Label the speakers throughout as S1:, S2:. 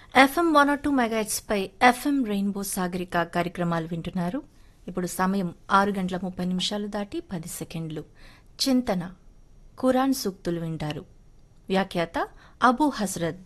S1: FM one R two megahertz పై FM Rainbow Sagarika కార్యక్రమాలు వింటున్నారు ఇప్పుడు సమయం ఆరు గంటల ముప్పై నిమిషాలు దాటి పది సెకండ్లు చింతన ఖురాన్ సూక్తులు వింటారు వ్యాఖ్యాత అబూ హస్రత్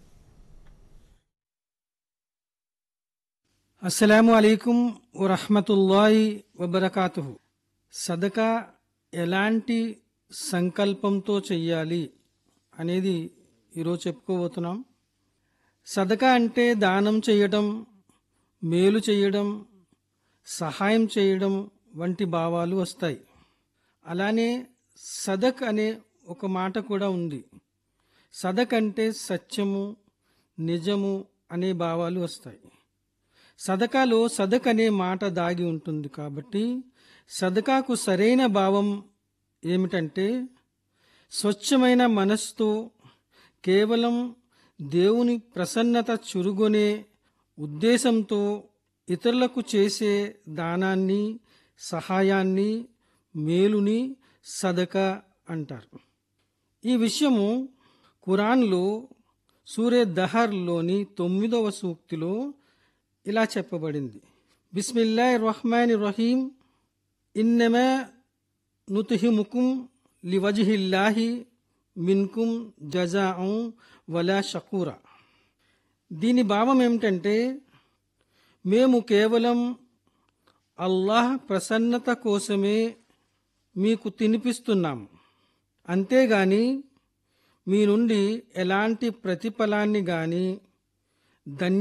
S2: అస్సలాము అలైకుం వరహమతుల్లాయి వబర్కాతుహు సదకా ఎలాంటి సంకల్పంతో చెయ్యాలి అనేది ఈరోజు చెప్పుకోబోతున్నాం సదకా అంటే దానం చేయడం మేలు చేయడం సహాయం చేయడం వంటి భావాలు వస్తాయి అలానే సదక్ అనే ఒక మాట కూడా ఉంది సదక్ అంటే సత్యము నిజము అనే భావాలు వస్తాయి సదకాలో సదక్ అనే మాట దాగి ఉంటుంది కాబట్టి సదకాకు సరైన భావం ఏమిటంటే స్వచ్ఛమైన మనస్సుతో కేవలం దేవుని ప్రసన్నత చురుగొనే ఉద్దేశంతో ఇతరులకు చేసే దానాన్ని సహాయాన్ని మేలుని సదక అంటారు ఈ విషయము ఖురాన్లో సూర్య దహర్లోని తొమ్మిదవ సూక్తిలో ఇలా చెప్పబడింది బిస్మిల్లా రహమాన్ రహీం ఇన్నమా నుతుహిముకుం లివజ్హిల్లాహి మిన్కుం జజాం వలా షకూరా దీని భావం ఏమిటంటే మేము కేవలం అల్లాహ్ ప్రసన్నత కోసమే మీకు తినిపిస్తున్నాము అంతేగాని మీ నుండి ఎలాంటి ప్రతిఫలాన్ని గాని ధన్య